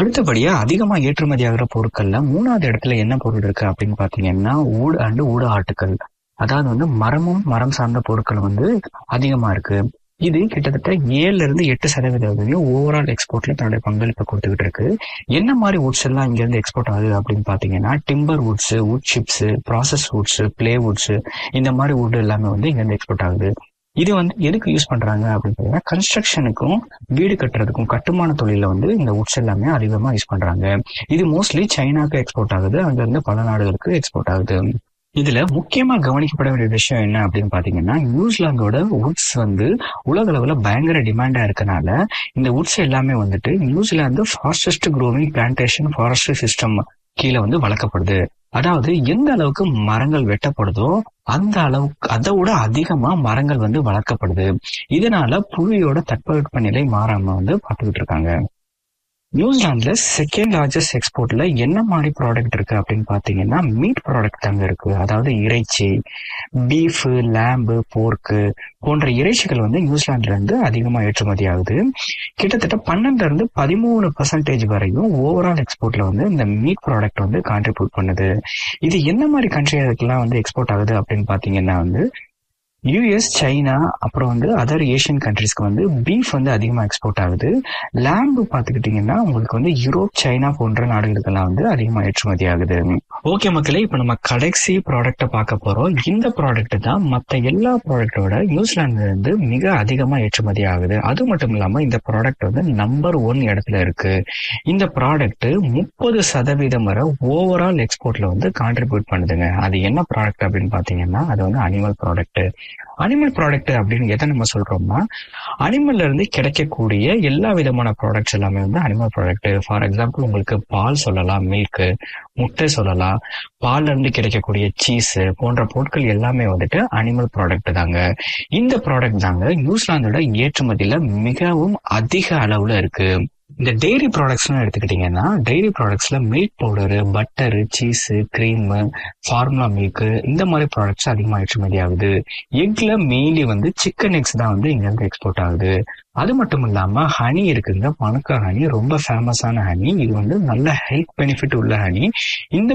அடுத்தபடியா அதிகமா ஏற்றுமதி ஆகிற பொருட்கள்ல மூணாவது இடத்துல என்ன பொருள் இருக்கு அப்படின்னு பாத்தீங்கன்னா ஊடு அண்டு ஊடு ஆட்டுக்கள் அதாவது வந்து மரமும் மரம் சார்ந்த பொருட்கள் வந்து அதிகமா இருக்கு இது கிட்டத்தட்ட ஏழுல இருந்து எட்டு சதவீதம் ஓவரால் எக்ஸ்போர்ட்ல தன்னுடைய பங்களிப்பை கொடுத்துக்கிட்டு இருக்கு என்ன மாதிரி வுட்ஸ் எல்லாம் இங்க இருந்து எக்ஸ்போர்ட் ஆகுது அப்படின்னு பாத்தீங்கன்னா timber woods wood chips process woods ply woods இந்த மாதிரி வுட் எல்லாமே வந்து இங்க இருந்து எக்ஸ்போர்ட் ஆகுது இது வந்து எதுக்கு யூஸ் பண்றாங்க அப்படின்னு பாத்தீங்கன்னா கன்ஸ்ட்ரக்ஷனுக்கும் வீடு கட்டுறதுக்கும் கட்டுமான தொழில வந்து இந்த வுட்ஸ் எல்லாமே அதிகமா யூஸ் பண்றாங்க இது மோஸ்ட்லி சைனாக்கு எக்ஸ்போர்ட் ஆகுது அங்க இருந்து பல நாடுகளுக்கு எக்ஸ்போர்ட் ஆகுது இதுல முக்கியமா கவனிக்கப்பட வேண்டிய விஷயம் என்ன அப்படின்னு பாத்தீங்கன்னா நியூசிலாந்தோட வுட்ஸ் வந்து உலக அளவுல பயங்கர டிமாண்டா இருக்கனால இந்த வுட்ஸ் எல்லாமே வந்துட்டு New Zealand fastest growing plantation forestry system கீழே வந்து வளர்க்கப்படுது அதாவது எந்த அளவுக்கு மரங்கள் வெட்டப்படுதோ அந்த அளவுக்கு அதை விட அதிகமா மரங்கள் வந்து வளர்க்கப்படுது இதனால புவியோட தட்பவெட்ப நிலை மாறாம வந்து பார்த்துக்கிட்டு இருக்காங்க நியூசிலாந்துல செகண்ட் லார்ஜஸ்ட் எக்ஸ்போர்ட்ல என்ன மாதிரி ப்ராடக்ட் இருக்கு அப்படின்னு பாத்தீங்கன்னா மீட் ப்ராடக்ட் தாங்க இருக்கு அதாவது இறைச்சி பீஃப் லேம்பு போர்க்கு போன்ற இறைச்சிகள் வந்து நியூசிலாந்துல இருந்து அதிகமா ஏற்றுமதி ஆகுது கிட்டத்தட்ட பன்னெண்டுல இருந்து பதிமூணு பர்சன்டேஜ் வரையும் ஓவரால் எக்ஸ்போர்ட்ல வந்து இந்த மீட் ப்ராடக்ட் வந்து கான்ட்ரிபியூட் பண்ணுது இது என்ன மாதிரி கண்ட்ரிகளுக்கெல்லாம் வந்து எக்ஸ்போர்ட் ஆகுது அப்படின்னு பாத்தீங்கன்னா வந்து யூஎஸ் சைனா அப்புறம் வந்து அதர் ஏஷியன் கண்ட்ரிஸ்க்கு வந்து பீஃப் வந்து அதிகமாக எக்ஸ்போர்ட் ஆகுது லேம்பு பார்த்துக்கிட்டிங்கன்னா உங்களுக்கு வந்து யூரோப் சைனா போன்ற நாடுகளுக்கெல்லாம் வந்து அதிகமாக ஏற்றுமதி ஆகுது ஓகே மக்களே இப்போ நம்ம கடைசி ப்ராடக்ட்டை பார்க்க போகிறோம் இந்த ப்ராடக்ட் தான் மற்ற எல்லா ப்ராடக்டோட நியூசிலாந்துல இருந்து மிக அதிகமாக ஏற்றுமதி ஆகுது அது மட்டும் இல்லாமல் இந்த ப்ராடக்ட் வந்து நம்பர் ஒன் இடத்துல இருக்கு இந்த ப்ராடக்ட் முப்பது சதவீதம் வரை ஓவரால் எக்ஸ்போர்ட்ல வந்து கான்ட்ரிபியூட் பண்ணுதுங்க அது என்ன ப்ராடக்ட் அப்படின்னு பார்த்தீங்கன்னா அது வந்து அனிமல் ப்ராடக்ட் அனிமல் ப்ராடக்ட் அப்படின்னு எதை நம்ம சொல்றோம்னா அனிமல்ல இருந்து கிடைக்கக்கூடிய எல்லா விதமான ப்ராடக்ட்ஸ் எல்லாமே வந்து அனிமல் ப்ராடக்ட் ஃபார் எக்ஸாம்பிள் உங்களுக்கு பால் சொல்லலாம் மில்க் முட்டை சொல்லலாம் பால்ல இருந்து கிடைக்கக்கூடிய சீஸ் போன்ற பொருட்கள் எல்லாமே வந்துட்டு அனிமல் ப்ராடக்ட் தாங்க இந்த ப்ராடக்ட் தாங்க நியூசிலாந்தோட ஏற்றுமதியில மிகவும் அதிக அளவுல இருக்கு இந்த டெய்ரி ப்ராடக்ட்ஸ்லாம் எடுத்துக்கிட்டீங்கன்னா டெய்ரி ப்ராடக்ட்ஸ்ல milk powder butter cheese cream formula milk இந்த மாதிரி ப்ராடக்ட்ஸ் அதிகமாக ஏற்றுமதி ஆகுது எக்ல மெயின்லி வந்து சிக்கன் எக்ஸ் தான் வந்து இங்க இருந்து எக்ஸ்போர்ட் ஆகுது அது மட்டும் இல்லாம ஹனி இருக்குங்க பணக்க ஹனி ரொம்ப ஃபேமஸான ஹனி இது வந்து நல்ல ஹெல்த் பெனிஃபிட் உள்ள ஹனி இந்த